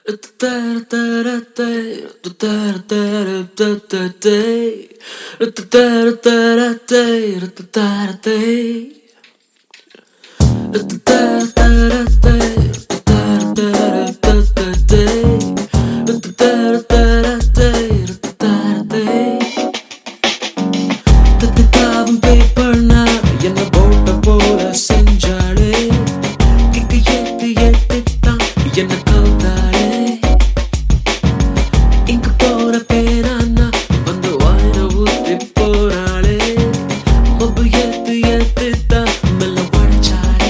தத்தித்தாவும் பேப்பர்னா என்ன போட்ட போல செஞ்சாளே கிக்கு ஏத்து ஏத்துத்தான் என்ன கவுத்தாளே இங்க போற பேரானா வந்து வாயில ஊத்தி போறாளே மொபு ஏத்து ஏத்துத்தான் மெல்ல உடைச்சாளே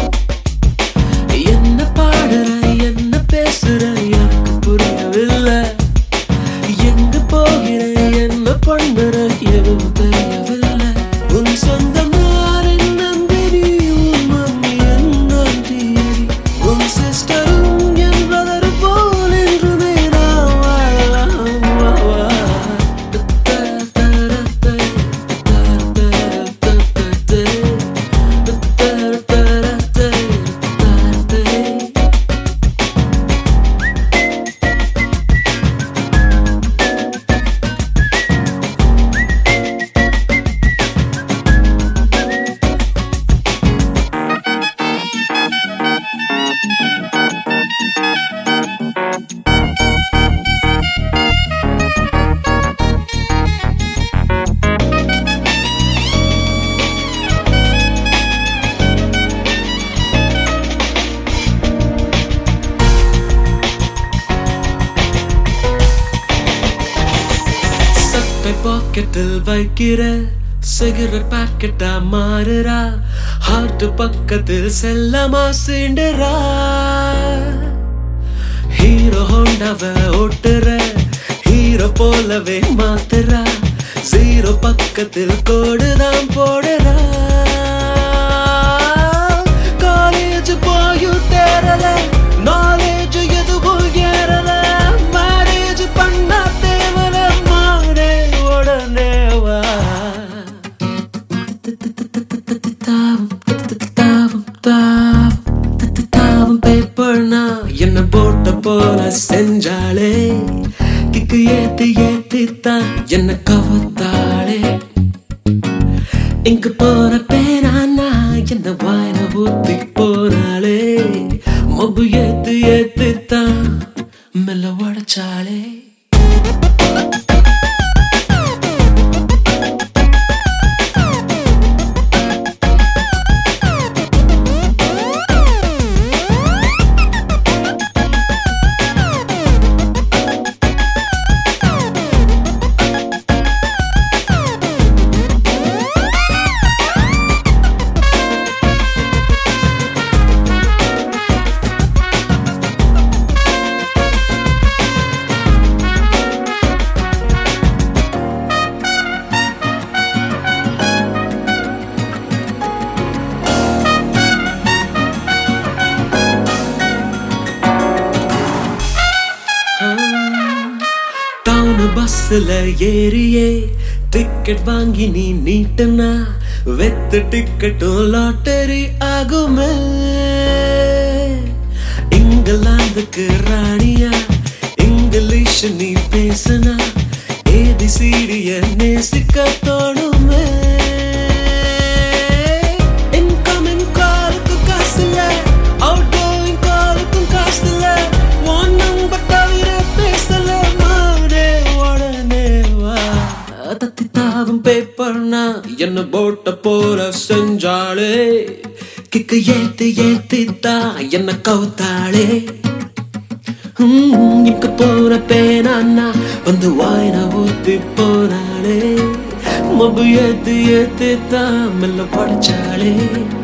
என்ன பாடுற என்ன பேசுற எனக்கு புரியவில்லை எங்க போகிற என்ன பண்ணுற எதுவும் தெரியவில்லை உன் சொந்தம் நான் என்னை உன் மம்மி என்ன உன் சிஸ்டரும் என் brother போல் என்றுமே நான் வாழலாம் வா, வா. சட்டை பாக்கெட்டில் வைக்கிற சிகரெட் பாக்கெட்டா மாறுறா ஹார்ட் பக்கத்தில் செல்லமா சீண்டுறா ஹீரோ ஹோண்டாவ ஓட்டுற ஹீரோ போலவே மாத்துறா ஜீரோ பக்கத்தில் கோடுதான் போடுறா காலேஜ் போயும் தேரல நாலேஜ் எதுவும் ஏறல மேரேஜ் பண்ண தேவல மாடே உடனே வா பேப்பர்னா என்ன போட்ட போல செஞ்சாளே கிக்கு ஏத்து ஏத்தித்தான் என்ன கவத்தாளே இங்க போற பேரானா என்ன வாயில ஊத்தி போனாளே மொபு ஏத்து ஏத்துத்தான் மெல்ல உடைச்சாளே டவுன் பஸ்ல ஏறியே டிக்கெட் வாங்கி நீ நீட்டுனா வெத்து டிக்கெட்டும் லாட்டரி ஆகுமே இங்கிலாந்துக்கு ராணியா இங்கிலீஷ் நீ பேசுனா ஏபிசிடிய நேசிக்க தோணுமே இன்கமிங் காலுக்கு காசு இல்ல அவுட் கோயிங் காலுக்கும் காசு இல்ல ஒன் நம்பர் தவிர பேசல மாறே உடனே வா தத்தி தாவும் பேப்பர்னா என்ன போட்ட போல செஞ்சாளே கிக்கு ஏத்து ஏத்தித்தா என்ன கவுத்தாளே ஹம், இங்க போற பேனான்னா வந்து வாயின ஊத்தி போனாளே மொபு ஏத்து ஏத்து தான் மெல்ல படைச்சாளே